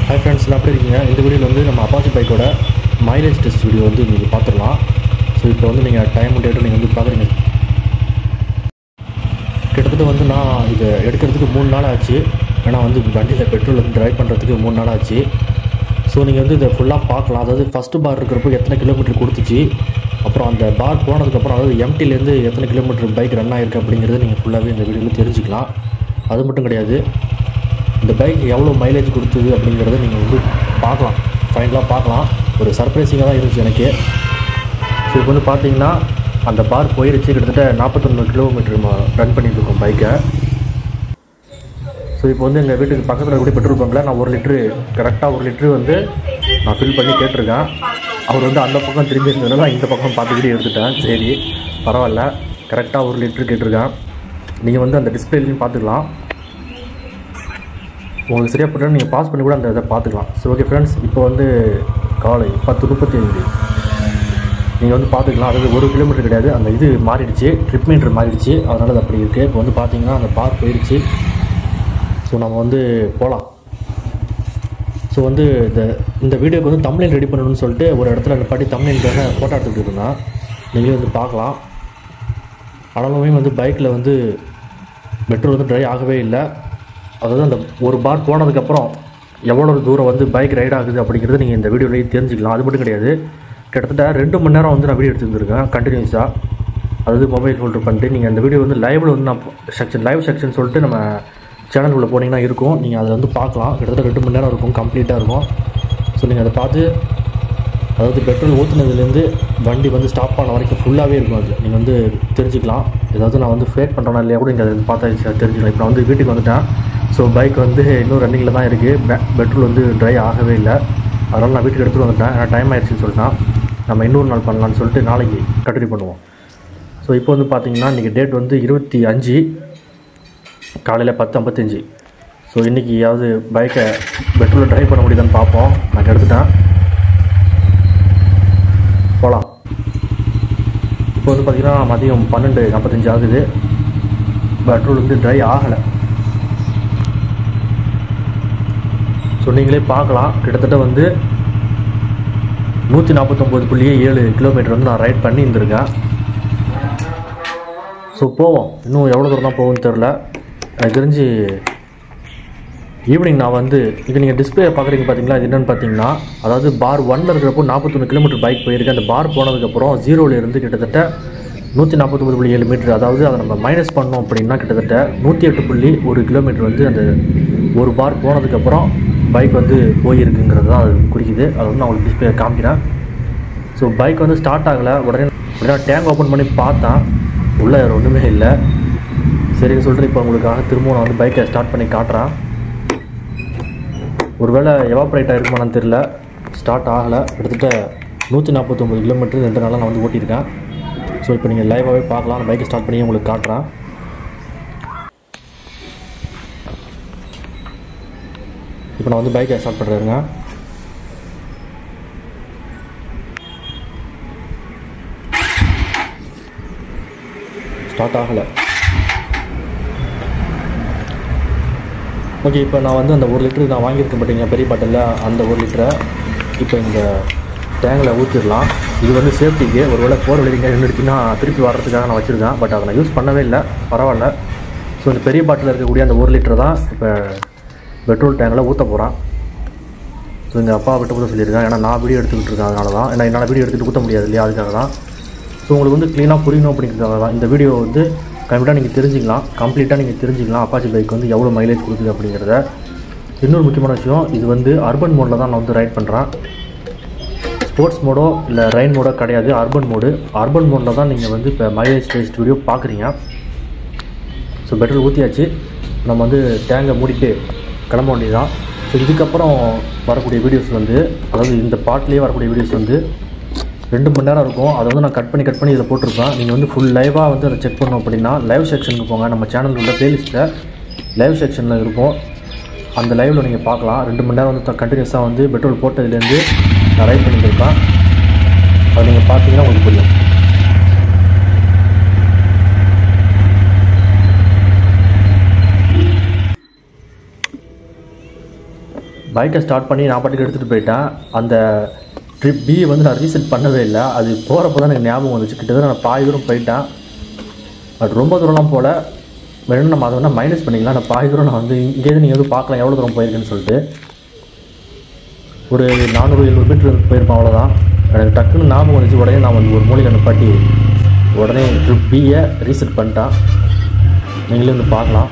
Hi friends எல்லாம் எப்படி இருக்கீங்க இந்த வீடியோவில் வந்து நம்ம அப்பாச்சி பைக்கோட மைலேஜ் டெஸ்ட் வீடியோ வந்து நீங்கள் பார்த்துடலாம் ஸோ இப்போ வந்து நீங்கள் டைம் டேட்டும் நீங்கள் வந்து பார்க்குறீங்க கிட்டத்தட்ட வந்து நான் இதை எடுக்கிறதுக்கு மூணு நாள் ஆச்சு ஏன்னா வந்து வண்டியில் பெட்ரோல் வந்து ட்ரைவ் பண்ணுறதுக்கு மூணு நாள் ஆச்சு ஸோ நீங்கள் வந்து இதை ஃபுல்லாக பார்க்கலாம் அதாவது ஃபஸ்ட்டு பார் இருக்கிறப்போ எத்தனை கிலோமீட்டர் கொடுத்துச்சு அப்புறம் அந்த பார் போனதுக்கப்புறம் அதாவது எம்டிலேருந்து எத்தனை கிலோமீட்டர் பைக் ரன் ஆயிருக்கு அப்படிங்கிறத நீங்கள் ஃபுல்லாகவே இந்த வீடியோவில் தெரிஞ்சுக்கலாம் அது மட்டும் கிடையாது இந்த பைக் எவ்வளோ மைலேஜ் கொடுத்தது அப்படிங்கிறத நீங்கள் வந்து பார்க்கலாம் ஃபைனலாக பார்க்கலாம் ஒரு சர்ப்ரைசிங்காக தான் இருந்துச்சு எனக்கு ஸோ இப்போ வந்து பார்த்தீங்கன்னா அந்த பார் போயிடுச்சு கிட்டத்தட்ட நாற்பத்தொன்று கிலோமீட்டர் ரன் பண்ணிட்டு இருக்கோம் பைக்கை ஸோ இப்போ வந்து எங்கள் வீட்டுக்கு பக்கத்தில் கூட பெட்ரோல் பங்கில் நான் ஒரு லிட்ரு கரெக்டாக ஒரு லிட்ரு வந்து நான் ஃபில் பண்ணி கேட்டிருக்கேன் அவர் வந்து அந்த பக்கம் திரும்பி இருந்ததுனால இந்த பக்கம் பார்த்துக்கிட்டே எடுத்துட்டேன் சரி பரவாயில்ல கரெக்டாக ஒரு லிட்ரு கேட்டிருக்கேன் நீங்கள் வந்து அந்த டிஸ்பிளேலையும் பார்த்துக்கலாம் உங்களுக்கு சரியாக பண்ணால் நீங்கள் பாஸ் பண்ணி கூட அந்த இதை பார்த்துக்கலாம் சரி ஓகே ஃப்ரெண்ட்ஸ் இப்போ வந்து காலை பத்து முப்பத்தி ஐந்து நீங்கள் வந்து பார்த்துக்கலாம் அதாவது ஒரு கிலோமீட்டர் கிடையாது அந்த இது மாறிடுச்சு ட்ரிப் மீட்டர் மாறிடுச்சு அதனால் அது அப்படி இருக்குது இப்போ வந்து பார்த்தீங்கன்னா அந்த பார் போயிடுச்சு ஸோ நம்ம வந்து போகலாம் ஸோ வந்து இந்த இந்த வீடியோக்கு வந்து தமிழில் ரெடி பண்ணணும்னு சொல்லிட்டு ஒரு இடத்துல நிப்பாட்டி தமிழின்காக ஃபோட்டோ எடுத்துக்கிட்டு இருந்தேன் நீங்களே வந்து பார்க்கலாம் ஆனாலுமே வந்து பைக்கில் வந்து பெட்ரோல் வந்து ட்ரை ஆகவே இல்லை அதாவது அந்த ஒரு பார் போனதுக்கப்புறம் எவ்வளோ தூரம் வந்து பைக் ரைட் ஆகுது அப்படிங்கிறது நீங்கள் இந்த வீடியோலேயே தெரிஞ்சுக்கலாம் அது மட்டும் கிடையாது கிட்டத்தட்ட ரெண்டு மணி நேரம் வந்து நான் வீடியோ எடுத்துருந்துருக்கேன் கண்டினியூஸாக அதாவது மொபைல் ஹோல்டர் பண்ணிட்டு நீங்கள் அந்த வீடியோ வந்து லைவில் வந்து நான் செக்ஷன் லைவ் செக்ஷன் சொல்லிட்டு நம்ம சேனலுக்குள்ளே போனீங்கன்னா இருக்கும் நீங்கள் அதில் வந்து பார்க்கலாம் கிட்டத்தட்ட ரெண்டு மணி நேரம் இருக்கும் கம்ப்ளீட்டாக இருக்கும் ஸோ நீங்கள் அதை பார்த்து அதாவது பெட்ரோல் ஊற்றுனதுலேருந்து வண்டி வந்து ஸ்டாப் பண்ண வரைக்கும் ஃபுல்லாகவே இருக்கும் அது நீங்கள் வந்து தெரிஞ்சுக்கலாம் ஏதாவது நான் வந்து ஃபேக் பண்ணுறேன்னா இல்லையா கூட நீங்கள் அதை பார்த்தா ஈஸியாக தெரிஞ்சுக்கலாம் இப்போ நான் வந்து வீட்டுக்கு வந்துட்டேன் ஸோ பைக் வந்து இன்னும் ரன்னிங்கில் தான் இருக்குது பெட்ரோல் வந்து ட்ரை ஆகவே இல்லை அதனால் நான் வீட்டுக்கு எடுத்துகிட்டு வந்துட்டேன் ஏன்னா டைம் ஆயிடுச்சுன்னு சொல்லிட்டேன் நம்ம இன்னொரு நாள் பண்ணலான்னு சொல்லிட்டு நாளைக்கு கண்டினியூ பண்ணுவோம் ஸோ இப்போ வந்து பார்த்தீங்கன்னா இன்றைக்கி டேட் வந்து இருபத்தி அஞ்சு காலையில் பத்து ஐம்பத்தஞ்சு ஸோ இன்றைக்கியாவது பைக்கை பெட்ரோலில் ட்ரைவ் பண்ண முடியுதான்னு பார்ப்போம் நான் எடுத்துட்டேன் போகலாம் இப்போ வந்து பார்த்திங்கன்னா மதியம் பன்னெண்டு நாற்பத்தஞ்சு ஆகுது பெட்ரோல் வந்து ட்ரை ஆகலை ஸோ நீங்களே பார்க்கலாம் கிட்டத்தட்ட வந்து நூற்றி நாற்பத்தொம்போது புள்ளியே ஏழு கிலோமீட்டர் வந்து நான் ரைட் பண்ணி இருந்திருக்கேன் ஸோ போவோம் இன்னும் எவ்வளோ தூரம் தான் போகும்னு தெரில எனக்கு தெரிஞ்சு ஈவினிங் நான் வந்து இது நீங்கள் டிஸ்பிளே பார்க்குறீங்க பார்த்தீங்களா இது என்னென்னு பார்த்தீங்கன்னா அதாவது பார் ஒன்னில் இருக்கிறப்போ நாற்பத்தொன்று கிலோமீட்டர் பைக் போயிருக்கு அந்த பார் போனதுக்கப்புறம் ஜீரோலேருந்து கிட்டத்தட்ட நூற்றி நாற்பத்தொம்பது புள்ளி ஏழு மீட்டர் அதாவது அதை நம்ம மைனஸ் பண்ணோம் அப்படின்னா கிட்டத்தட்ட நூற்றி எட்டு புள்ளி ஒரு கிலோமீட்டர் வந்து அந்த ஒரு பார் போனதுக்கப்புறம் பைக் வந்து போயிருக்குங்கிறது தான் அது குறிக்குது அதை வந்து நான் உங்களுக்கு டிஸ்பிளே காமிக்கிறேன் ஸோ பைக் வந்து ஸ்டார்ட் ஆகலை உடனே உடனே டேங்க் ஓப்பன் பண்ணி பார்த்தேன் உள்ளே வேறு ஒன்றுமே இல்லை சரின்னு சொல்லிட்டு இப்போ உங்களுக்காக திரும்பவும் நான் வந்து பைக்கை ஸ்டார்ட் பண்ணி காட்டுறேன் ஒருவேளை எவாப்ரேட் ஆகிருக்குமானு தெரில ஸ்டார்ட் ஆகலை கிட்டத்தட்ட நூற்றி நாற்பத்தொம்பது கிலோமீட்டர் ரெண்டு நாளாக நான் வந்து ஓட்டியிருக்கேன் ஸோ இப்போ நீங்கள் லைவாகவே பார்க்கலாம் நான் பைக்கை ஸ்டார்ட் பண்ணி உங்களுக்கு காட்டுறேன் இப்போ நான் வந்து பைக்கை ஸ்டார்ட் பண்ணுறேங்க ஸ்டார்ட் ஆகலை ஓகே இப்போ நான் வந்து அந்த ஒரு லிட்டரு நான் வாங்கியிருக்கேன் பார்த்தீங்கன்னா பெரிய பாட்டிலில் அந்த ஒரு லிட்டரை இப்போ இந்த டேங்கில் ஊற்றிடலாம் இது வந்து சேஃப்டிக்கு ஒரு வேளை போகிற வழிங்க நின்றுச்சுன்னா திருப்பி வர்றதுக்காக நான் வச்சுருக்கேன் பட் அதை நான் யூஸ் பண்ணவே இல்லை பரவாயில்ல ஸோ இந்த பெரிய பாட்டில் இருக்கக்கூடிய அந்த ஒரு லிட்டர் தான் இப்போ பெட்ரோல் டேங்கில் ஊற்ற போகிறேன் ஸோ எங்கள் அப்பா விட்டு ஊற்ற சொல்லியிருக்கேன் ஏன்னா நான் வீடியோ எடுத்துக்கிட்டு இருக்கேன் அதனால தான் ஏன்னா என்னால் வீடியோ எடுத்துகிட்டு ஊற்ற முடியாது இல்லையா அதுக்காக தான் ஸோ உங்களுக்கு வந்து க்ளீனாக புரியணும் அப்படிங்கிறதுக்காக தான் இந்த வீடியோ வந்து கம்ப்ளீட்டாக நீங்கள் தெரிஞ்சிக்கலாம் கம்ப்ளீட்டாக நீங்கள் தெரிஞ்சிக்கலாம் அப்பாச்சி பைக் வந்து எவ்வளோ மைலேஜ் கொடுக்குது அப்படிங்கிறத இன்னொரு முக்கியமான விஷயம் இது வந்து அர்பன் மோடில் தான் நான் வந்து ரைட் பண்ணுறேன் ஸ்போர்ட்ஸ் மோடோ இல்லை ரெயின் மோடோ கிடையாது அர்பன் மோடு அர்பன் மோடில் தான் நீங்கள் வந்து இப்போ மைலேஜ் டெஸ்ட் வீடியோ பார்க்குறீங்க ஸோ பெட்ரோல் ஊற்றியாச்சு நம்ம வந்து டேங்கை மூடிட்டு கிளம்ப வேண்டியதுதான் ஸோ இதுக்கப்புறம் வரக்கூடிய வீடியோஸ் வந்து அதாவது இந்த பாட்டிலே வரக்கூடிய வீடியோஸ் வந்து ரெண்டு மணி நேரம் இருக்கும் அதை வந்து நான் கட் பண்ணி கட் பண்ணி இதில் போட்டிருப்பேன் நீங்கள் வந்து ஃபுல் லைவாக வந்து அதை செக் பண்ணோம் அப்படின்னா லைவ் செக்ஷனுக்கு போங்க நம்ம சேனலில் உள்ள பிளேலிஸ்ட்டில் லைவ் செக்ஷனில் இருக்கும் அந்த லைவில் நீங்கள் பார்க்கலாம் ரெண்டு மணி நேரம் வந்து கண்டினியூஸாக வந்து பெட்ரோல் போட்டதுலேருந்து நான் ரைட் பண்ணியிருப்பேன் அதை நீங்கள் பார்த்தீங்கன்னா உங்களுக்கு புரியும் பைக்கை ஸ்டார்ட் பண்ணி நான் பாட்டுக்கு எடுத்துகிட்டு போயிட்டேன் அந்த ட்ரிப் பி வந்து நான் ரீசெட் பண்ணவே இல்லை அது போகிறப்ப தான் எனக்கு ஞாபகம் வந்துச்சு கிட்டத்தட்ட நான் பாதி தூரம் போயிட்டேன் பட் ரொம்ப தூரம்லாம் போகல வேணும் நம்ம அதை வேணால் மைனஸ் பண்ணிக்கலாம் நான் பாதி தூரம் நான் வந்து இங்கேருந்து நீங்கள் வந்து பார்க்கலாம் எவ்வளோ தூரம் போயிருக்கேன்னு சொல்லிட்டு ஒரு நானூறு எழுநூறு மீட்டர் போயிருப்பேன் அவ்வளோதான் எனக்கு டக்குன்னு ஞாபகம் வந்துச்சு உடனே நான் வந்து ஒரு மூலையில் நிப்பாட்டி உடனே ட்ரிப் பியை ரீசெட் பண்ணிட்டேன் நீங்களே வந்து பார்க்கலாம்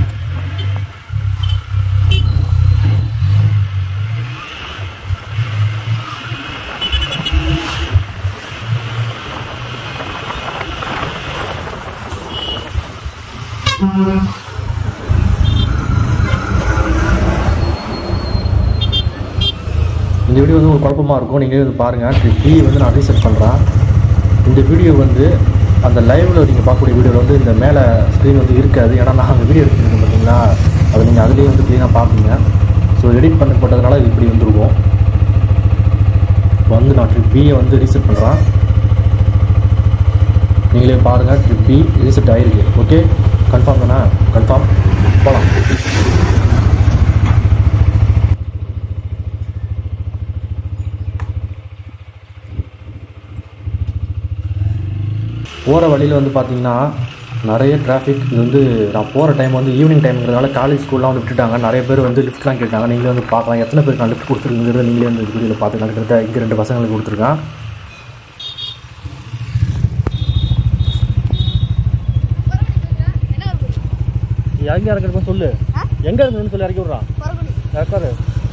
இந்த வீடியோ வந்து ஒரு குழப்பமாக இருக்கும் நீங்களே வந்து பாருங்கள் ட்ரிப் வந்து நான் ரீசெட் பண்ணுறேன் இந்த வீடியோ வந்து அந்த லைவில் நீங்கள் பார்க்கக்கூடிய வீடியோவில் வந்து இந்த மேலே ஸ்க்ரீன் வந்து இருக்காது ஏன்னா நான் அந்த வீடியோ எடுத்துருக்கேன் பார்த்தீங்களா அதை நீங்கள் அதுலேயே வந்து க்ளீனாக பார்ப்பீங்க ஸோ எடிட் பண்ணப்பட்டதுனால இது இப்படி வந்துருக்கும் வந்து நான் ட்ரிப் பியை வந்து ரீசெட் பண்ணுறேன் நீங்களே பாருங்கள் ட்ரிப் பி ரீசெட் ஆகிருக்கு ஓகே கன்ஃபார்ம் தானே கன்ஃபார்ம் போகலாம் போகிற வழியில் வந்து பார்த்தீங்கன்னா நிறைய டிராஃபிக் இது வந்து நான் போகிற டைம் வந்து ஈவினிங் டைம்ங்கிறதுனால காலேஜ் ஸ்கூல்லாம் வந்து விட்டுட்டாங்க நிறைய பேர் வந்து லிஃப்ட்லாம் கேட்டாங்க நீங்களே வந்து பார்க்கலாம் எத்தனை பேருக்கு நான் லிஃப்ட் கொடுத்துருக்குங்கிறத நீங்களே வந்து வீடியோவில் பார்த்துக்கலாம் கிட்டத்தட்ட இங்கே ரெண்டு பசங்களுக்கு கொடுத்துருக்கேன் எங்கே இறக்குறப்ப சொல்லு எங்கே இருக்கணும்னு சொல்லி இறக்கி விட்றான் இறக்காரு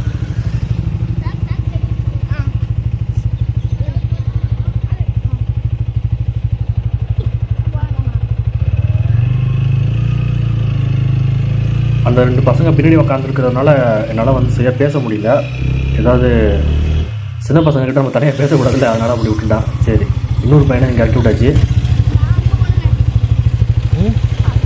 அந்த ரெண்டு பசங்க பின்னாடி உக்காந்துருக்கிறதுனால என்னால் வந்து சரியாக பேச முடியல ஏதாவது சின்ன பசங்க கிட்ட நம்ம தனியாக பேசக்கூடாதுல்ல அதனால் அப்படி விட்டுட்டான் சரி இன்னொரு பையனை இங்கே இறக்கி விட்டாச்சு ம்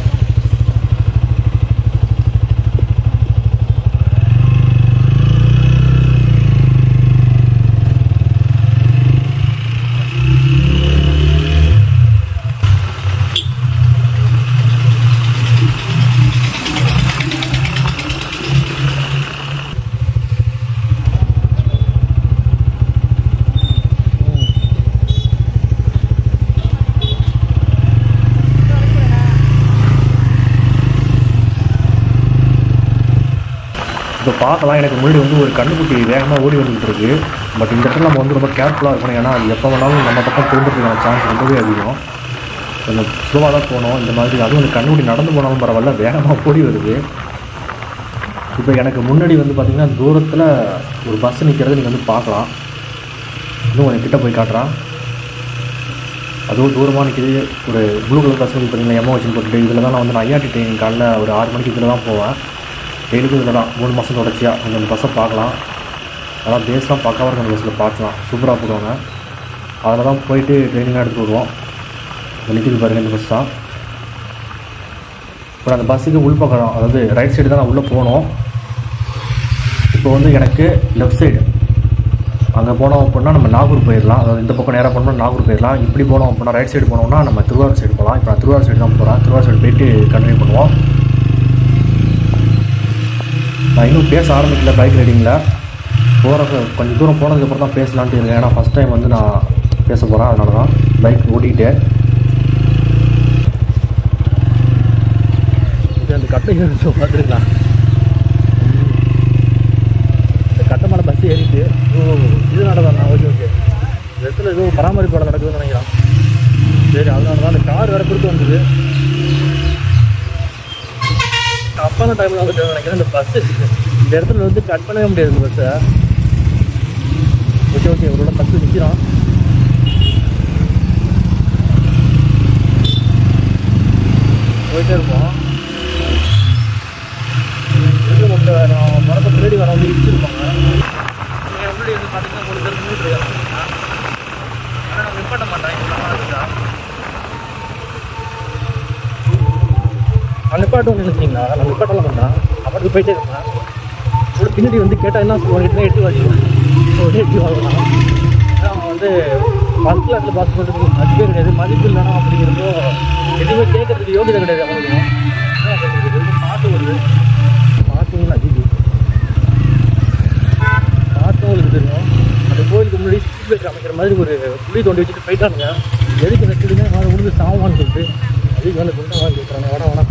இப்போ பார்க்கலாம் எனக்கு முன்னாடி வந்து ஒரு கண்ணுக்குட்டி வேகமாக ஓடி வந்துட்டு இருக்கு பட் இந்த இடத்துல நம்ம வந்து ரொம்ப கேர்ஃபுல்லாக இருக்கணும் ஏன்னா அது எப்போ வேணாலும் நம்ம பக்கம் திரும்புறதுக்கான சான்ஸ் ரொம்பவே அதிகம் கொஞ்சம் ஸ்லோவாக தான் போகணும் இந்த மாதிரி அதுவும் அந்த கண்ணுக்குட்டி நடந்து போனாலும் பரவாயில்ல வேகமாக ஓடி வருது இப்போ எனக்கு முன்னாடி வந்து பார்த்திங்கன்னா தூரத்தில் ஒரு பஸ் நிற்கிறத நீங்கள் வந்து பார்க்கலாம் இன்னும் கொஞ்சம் கிட்ட போய் காட்டுறான் அதுவும் தூரமாக நிற்கிது ஒரு ப்ளூ கலர் பஸ் வந்து பார்த்தீங்கன்னா எமோ வச்சு போட்டுட்டு இதில் தான் நான் வந்து நான் ஐஆர்டி ட்ரெயின் காலைல ஒரு ஆறு மணிக்கு இதில் தான் போவேன் டெய்லிக்கும் இதில் தான் மூணு மாதம் தொடர்ச்சியாக கொஞ்சம் அந்த பஸ்ஸை பார்க்கலாம் அதெல்லாம் பேஸ்லாம் பக்காவாக இருக்கும் அந்த பஸ்ஸில் பார்க்கலாம் சூப்பராக போடுவாங்க அதில் தான் போயிட்டு ட்ரெயினிங்காக எடுத்துகிட்டு வருவோம் இந்த நிற்கிது பாருங்கள் இந்த பஸ் தான் இப்போ அந்த பஸ்ஸுக்கு உள்பக்கம் அதாவது ரைட் சைடு தான் நான் உள்ளே போகணும் இப்போ வந்து எனக்கு லெஃப்ட் சைடு அங்கே போனோம் அப்படின்னா நம்ம நாகூர் போயிடலாம் அதாவது இந்த பக்கம் நேராக போனோம்னா நாகூர் போயிடலாம் இப்படி போனோம் அப்படின்னா ரைட் சைடு போனோம்னா நம்ம திருவாரூர் சைடு போகலாம் இப்போ நான் திருவாரூர் சைடு தான் போகிறேன் திருவாரூர் சைடு போயிட்டு கண்டினியூ பண்ணுவோம் நான் இன்னும் பேச ஆரம்பிக்கல பைக் ரைடிங்கில் போகிற கொஞ்சம் தூரம் போனதுக்கப்புறம் தான் பேசலான்ட்டு இருக்கேன் ஏன்னா ஃபஸ்ட் டைம் வந்து நான் பேச போகிறேன் அதனால தான் பைக் ஓட்டிகிட்டு இது அந்த கட்டை பார்த்துருக்கலாம் இந்த கட்டை மேலே பஸ் ஏறிட்டு ஓ இது நடதான் ஓகே ஓகே இந்த இடத்துல ஏதோ பராமரிப்பு வேலை நடக்குதுன்னு நினைக்கிறேன் சரி அதனால தான் அந்த கார் வேறு கொடுத்து வந்தது அப்பான டைமில் வந்துட்டு நினைக்கிறேன் இந்த பஸ்ஸு இந்த இடத்துல வந்து கட் பண்ணவே முடியாது இந்த பஸ்ஸை ஓகே ஓகே இவரோட பஸ்ஸு நிற்கிறான் போயிட்டே இருப்போம் இது முட்டை நான் மரத்தை பின்னாடி வர வந்து இடிச்சிருப்பாங்க நீங்கள் முன்னாடி வந்து பார்த்தீங்கன்னா மூணு பேர் மூணு ஆனால் நான் நிப்பாட்ட மாட்டேன் இங்கே நான் நிப்பாட்டும் நினைச்சிங்களா நான் நிப்பாட்டலாம் மாட்டேன் அப்புறம் போயிட்டே இருப்பேன் ஒரு பின்னாடி வந்து கேட்டால் என்ன சொல்லுவாங்க எட்டு வாங்கிக்கலாம் ஒரு எட்டு வாங்கலாம் அவன் வந்து ஃபஸ்ட் கிளாஸில் பாஸ் பண்ணுறதுக்கு மதிப்பே கிடையாது மதிப்பு இல்லைனா அப்படிங்கிறப்போ எதுவுமே கேட்கறதுக்கு யோகிதை கிடையாது அவங்களுக்கு என்ன கேட்கறது? வெறும் பாட்டு வருது பாட்டு அஜிஜி மாதிரி ஒரு குழி தோண்டி வச்சுட்டு போயிட்டானுங்க எதுக்கு இந்த செடினா அவன் உழுந்து சாவான்னு சொல்லிட்டு அதுக்கு வந்து கொண்டு வாங்க கேட்குறாங்க வேணா வேணா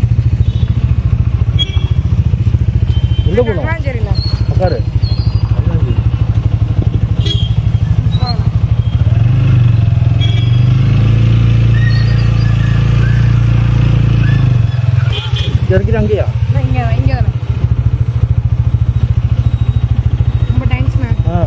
எங்கே போகணும் சரிண்ணா உட்காரு அண்ணாஞ்சி. இங்க இருக்கிற அங்கேயா இங்கே இங்கே தானே ரொம்ப தேங்க்ஸ்ண்ணா ஆ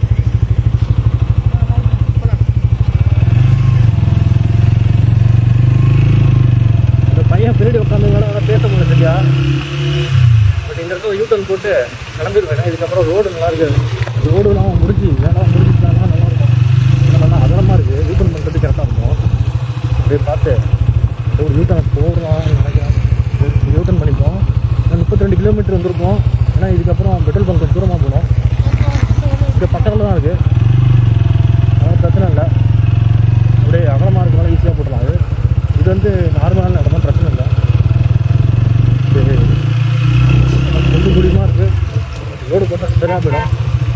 இந்த பையன் பின்னாடி உட்காந்ததுனால அவனை பேச முடியல சரியா பட் இந்த இடத்துல யூட்டன் போட்டு கிளம்பிடுவேன் இதுக்கப்புறம் ரோடு நல்லா இருக்கு ரோடுலாம் முடிஞ்சு வேணாம் முடிஞ்சுட்டானா நல்லா இருக்கும் என்னன்னா அதளமாக இருக்குது யூட்டன் பண்ணுறது கரெக்டாக இருக்கும் அப்படியே பார்த்து ஒரு யூட்டன் போடுறான் நினைக்கிறேன் யூட்டன் பண்ணிப்போம் இன்னும் முப்பத்தி ரெண்டு கிலோமீட்டர் வந்திருக்கோம் ஏன்னா இதுக்கப்புறம் பெட்ரோல் பங்க் கொஞ்சம் தூரமாக போகணும் இங்கே பக்கத்தில் தான் இருக்குது அதனால் பிரச்சனை இல்லை அப்படியே அகலமாக இருக்கனால ஈஸியாக போடலாம் அது இது வந்து நார்மலான இடம் தான் பிரச்சனை இல்லை இது கொஞ்சம் குடிமா இருக்குது ரோடு போட்டால் சரியாக போயிடும்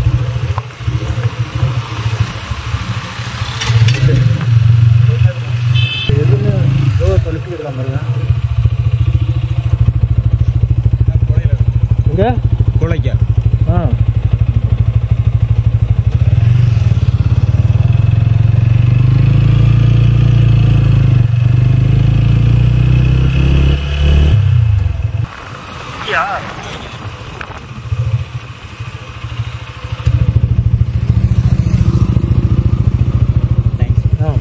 எதுவுமே ரோடு தொலைச்சி இருக்கலாம் பாருங்க இங்கே குழைக்க ஆ ஆ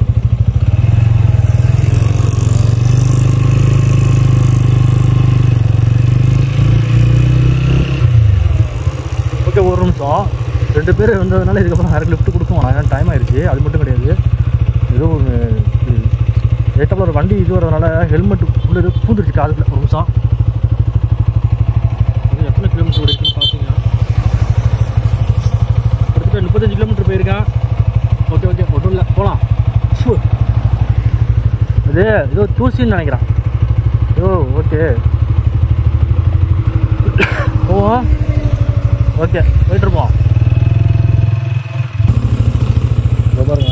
ஓகே ஒரு நிமிஷம் ரெண்டு பேர் வந்ததுனால இதுக்கப்புறம் யாருக்கு லிஃப்ட் கொடுக்க வேணாம் டைம் ஆயிடுச்சு அது மட்டும் கிடையாது ஏதோ ஒரு ஏற்றப்பல ஒரு வண்டி இது வரதுனால ஹெல்மெட் உள்ள இது பூந்துருச்சு காதுக்குள்ள ஒரு நிமிஷம் இது எத்தனை கிலோமீட்டர் ஓடிருக்குன்னு பார்த்தீங்கன்னா கிட்டத்தட்ட முப்பத்தஞ்சு கிலோமீட்டர் போயிருக்கேன் ஓகே ஓகே ஒன்றும் இல்லை போகலாம் ஷூ இது ஏதோ தூசின்னு நினைக்கிறேன் ஓ ஓகே போவோம் ஓகே போயிட்டு இருப்போம் இதோ பாருங்க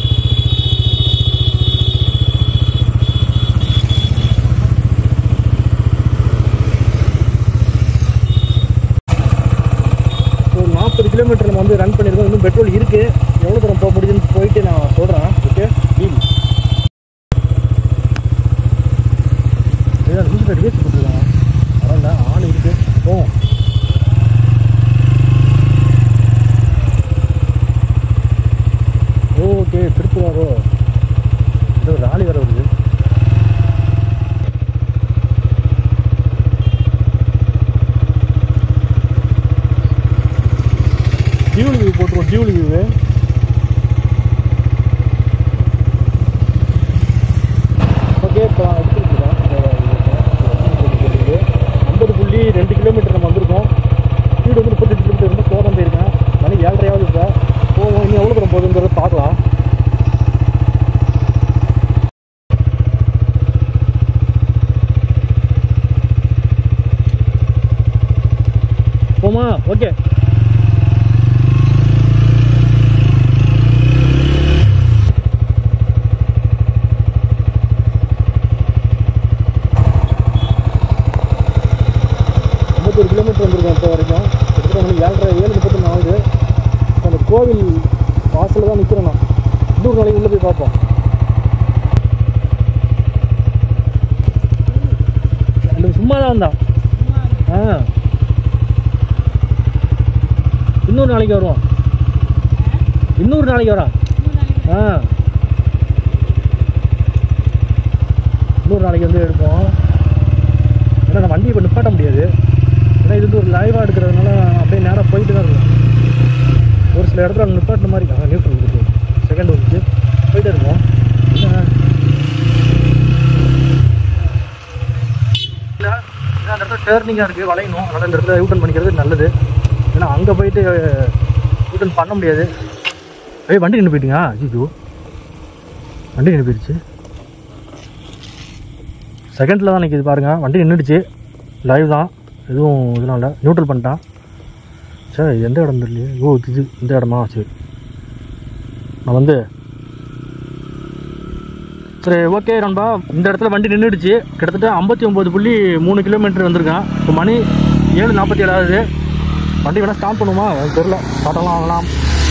ஒரு நாற்பது கிலோமீட்டர் நம்ம வந்து ரன் பண்ணியிருக்கோம் இன்னும் பெட்ரோல் இருக்குது எவ்வளோ தூரம் போக முடியுதுன்னு போயிட்டு நான் சொல்கிறேன் ஓகே டீல் ஏதாவது நியூஸ் பேர் வேஸ்ட் போட்டுருக்காங்க பரவாயில்ல ஆள் இருக்குது போவோம் ஓகே திருப்புவாரோ இது ஒரு ராலி வர வருது டியூல் வியூ போட்டுருவோம் டியூல் வியூ ஓகே இப்போ எடுத்துருக்கோம் ஐம்பது புள்ளி ரெண்டு கிலோமீட்டர் நம்ம வந்திருக்கோம் ஸ்பீடு வந்து முப்பத்தெட்டு கிலோமீட்டர் இருந்தால் போகிறோம் போயிருக்கேன் மணி ஏழரையாவது இப்போ போவோம் இன்னும் எவ்வளோ தூரம் போகுதுங்கிறத பார்க்கலாம் போமா ஓகே ஐம்பத்தொரு கிலோமீட்டர் வந்திருக்கோம் இப்போ வரைக்கும் கிட்டத்தட்ட மணி ஏழரை ஏழு முப்பத்தொன்று ஆகுது இப்போ அந்த கோவில் வாசலில் தான் நிற்கிறோம் நான் இன்னொரு நாளைக்கு உள்ளே போய் பார்ப்போம் ரெண்டு சும்மா தான் வந்தான் ஆ இன்னொரு நாளைக்கு வருவோம் இன்னொரு நாளைக்கு வரோம் ஆ இன்னொரு நாளைக்கு வந்து எடுப்போம் ஏன்னா நான் வண்டி இப்போ நிப்பாட்ட முடியாது ஏன்னா இது வந்து ஒரு லைவாக எடுக்கிறதுனால நான் அப்படியே நேராக போயிட்டு தான் இருக்கேன் ஒரு சில இடத்துல அங்கே நிப்பாட்டின மாதிரி அங்கே நியூட்ரல் இருக்குது செகண்ட் வந்துச்சு போயிட்டே இருக்கோம் என்ன இல்லை அந்த இடத்துல டேர்னிங்காக இருக்குது வளையணும் அதனால் இந்த இடத்துல யூட்டன் பண்ணிக்கிறது நல்லது ஏன்னா அங்கே போயிட்டு யூட்டன் பண்ண முடியாது ஏய் வண்டி நின்று போயிட்டீங்க ஐயோ வண்டி நின்று போயிடுச்சு செகண்டில் தான் நிற்கிது பாருங்கள் வண்டி நின்றுடுச்சு லைவ் தான் எதுவும் இதெல்லாம் இல்லை நியூட்ரல் பண்ணிட்டான் சரி எந்த இடம் தெரியலையே ஓ இது இந்த இடமா சரி நான் வந்து சரி ஓகே நண்பா இந்த இடத்துல வண்டி நின்றுடுச்சு கிட்டத்தட்ட ஐம்பத்தி ஒம்பது புள்ளி மூணு கிலோமீட்டர் வந்திருக்கேன் இப்போ மணி ஏழு நாற்பத்தி ஏழாவது வண்டி வேணால் ஸ்டார்ட் பண்ணுமா எனக்கு தெரில ஸ்டார்ட்டெல்லாம் வாங்கலாம்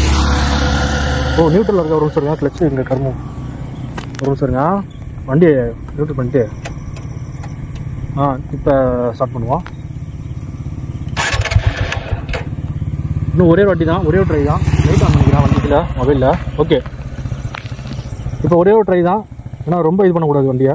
ஓ நியூட்ரல் இருக்க ஒரு நிமிஷம் இருங்க கிளச்சு இங்கே கருமம் ஒரு நிமிஷம் இருங்க வண்டியை நியூட்ரல் பண்ணிட்டு ஆ இப்போ ஸ்டார்ட் பண்ணுவோம் இன்னும் ஒரே ஒரு வாட்டி தான் ஒரே ஒரு ட்ரை தான் லைட் ஆன் பண்ணிக்கிறேன் வண்டியில் மொபைலில் ஓகே இப்போ ஒரே ஒரு ட்ரை தான் ஏன்னா ரொம்ப இது பண்ணக்கூடாது வண்டியை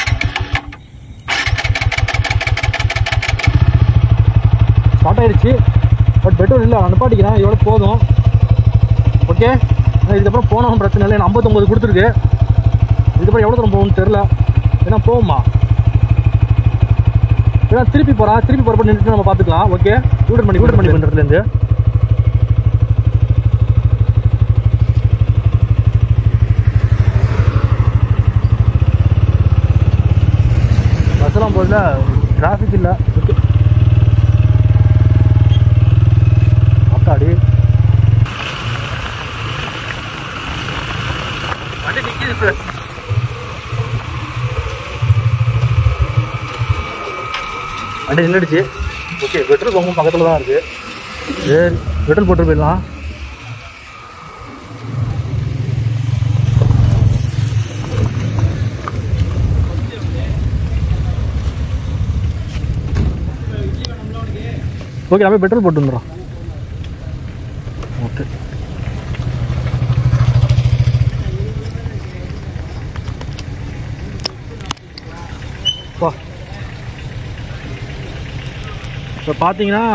ஸ்டார்ட் ஆயிடுச்சு பட் பெட்ரோல் இல்லை அனுப்பாட்டிக்கிறேன் இதோட போதும் ஓகே இதுக்கப்புறம் போனோம் பிரச்சனை இல்லை ஐம்பத்தொம்பது கொடுத்துருக்கு இதுக்கப்புறம் எவ்வளோ தூரம் போகும்னு தெரில ஏன்னா போகுமா ஏன்னா திருப்பி போகிறான் திருப்பி போகிறப்ப நின்றுட்டு நம்ம பார்த்துக்கலாம் ஓகே கூட்டர் பண்ணி கூட்டர் பண்ணி பண்ணுறதுலேருந்து பஸ்ஸெல்லாம் போதில் டிராஃபிக் இல்லை ஓகே அக்காடி வண்டி நிற்கிது சார் வண்டி நின்றுடுச்சு ஓகே பெட்ரோல் பம்பும் பக்கத்தில் தான் இருக்குது சரி பெட்ரோல் போட்டு போயிடலாம் ஓகே நம்ம பெட்ரோல் போட்டு வந்துடும் ஓகே வா இப்போ பார்த்தீங்கன்னா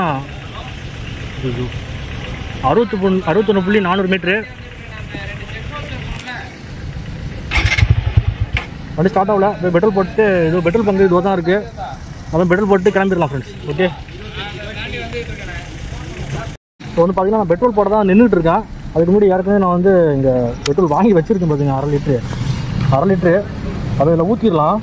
அறுபத்தி பொண்ணு அறுபத்தொன்று புள்ளி நானூறு மீட்ரு வண்டி ஸ்டார்ட் ஆகல இப்போ பெட்ரோல் போட்டு இது பெட்ரோல் பங்கு இதுவாக தான் இருக்குது அப்புறம் பெட்ரோல் போட்டு கிளம்பிடலாம் ஃப்ரெண்ட்ஸ் ஓகே இப்போ வந்து பார்த்தீங்கன்னா நான் பெட்ரோல் போட தான் நின்றுட்டு இருக்கேன் அதுக்கு முன்னாடி ஏற்கனவே நான் வந்து இங்கே பெட்ரோல் வாங்கி வச்சுருக்கேன் பார்த்தீங்க அரை லிட்ரு அரை லிட்ரு அதை இதில் ஊற்றிடலாம்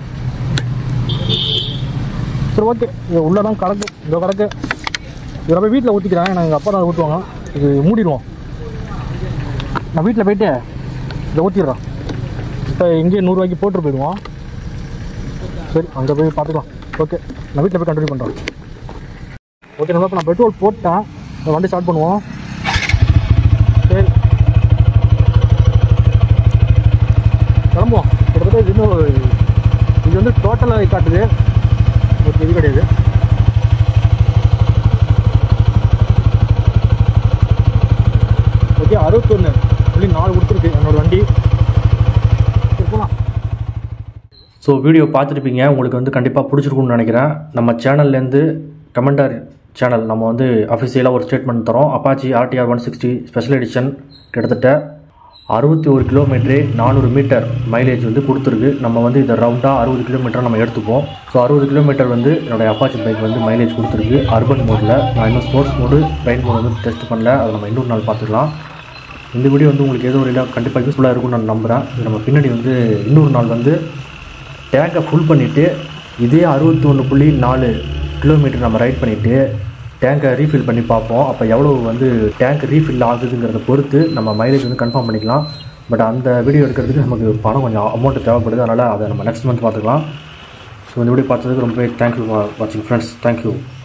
சரி ஓகே இது உள்ளே தான் கிடக்கு இதோ கிடக்கு இதில் போய் வீட்டில் ஊற்றிக்கிறேன் நான் எங்கள் அப்பா தான் ஊற்றுவாங்க இது மூடிடுவோம் நான் வீட்டில் போயிட்டு இதை ஊற்றிடுறேன் இப்போ இங்கேயே நூறுரூவாய்க்கு போட்டு போயிடுவோம் சரி அங்கே போய் பார்த்துக்கலாம் ஓகே நான் வீட்டில் போய் கண்டினியூ பண்ணுறேன் ஓகே நம்ம இப்போ நான் பெட்ரோல் போட்டேன் இந்த வண்டி ஸ்டார்ட் பண்ணுவோம் சரி கிளம்புவோம் கிட்டத்தட்ட இது இன்னும் இது வந்து டோட்டலாக காட்டுது ஓகே இது கிடையாது ஓகே அறுபத்தொன்று புள்ளி நாலு கொடுத்துருக்கு என்னோட வண்டி சரி, போலாம் ஸோ வீடியோ பார்த்துருப்பீங்க உங்களுக்கு வந்து கண்டிப்பாக பிடிச்சிருக்கும்னு நினைக்கிறேன் நம்ம சேனல்லேருந்து கமெண்டர் சேனல் நம்ம வந்து அஃபிஷியலாக ஒரு ஸ்டேட்மெண்ட் தரோம் Apache RTR one sixty special edition கிட்டத்தட்ட அறுபத்தி ஒரு கிலோமீட்டரு நானூறு மீட்டர் மைலேஜ் வந்து கொடுத்துருக்கு நம்ம வந்து இதை ரவுண்டாக அறுபது கிலோமீட்டர் நம்ம எடுத்துப்போம் ஸோ அறுபது கிலோமீட்டர் வந்து என்னுடைய அப்பாச்சி பைக் வந்து மைலேஜ் கொடுத்துருக்கு அர்பன் மோடில் நான் இன்னும் ஸ்போர்ட்ஸ் மோடு ட்ரெயின் மோடு வந்து டெஸ்ட் பண்ணல அதை நம்ம இன்னொரு நாள் பார்த்துக்கலாம் இந்த வீடியோ வந்து உங்களுக்கு ஏதோ ஒரு இல்லை கண்டிப்பாக யூஸ்ஃபுல்லாக இருக்கும்னு நான் நம்புகிறேன் இது நம்ம பின்னாடி வந்து இன்னொரு நாள் வந்து டேங்கை ஃபுல் பண்ணிவிட்டு இதே அறுபத்தி ஒன்று புள்ளி நாலு கிலோமீட்டர் நம்ம ரைட் பண்ணிவிட்டு டேங்கை ரீஃபில் பண்ணி பார்ப்போம் அப்போ எவ்வளோ வந்து டேங்க் ரீஃபில் ஆகுதுங்கிறத பொறுத்து நம்ம மைலேஜ் வந்து கன்ஃபார்ம் பண்ணிக்கலாம் பட் அந்த வீடியோ எடுக்கிறதுக்கு நமக்கு பணம் கொஞ்சம் அமௌண்ட் தேவைப்படுது அதனால் அதை நம்ம நெக்ஸ்ட் மந்த் பார்த்துக்கலாம் ஸோ இந்த வீடியோ பார்த்ததுக்கு ரொம்பவே தேங்க்யூ ஃபார் வாட்சிங் ஃப்ரெண்ட்ஸ் தேங்க்யூ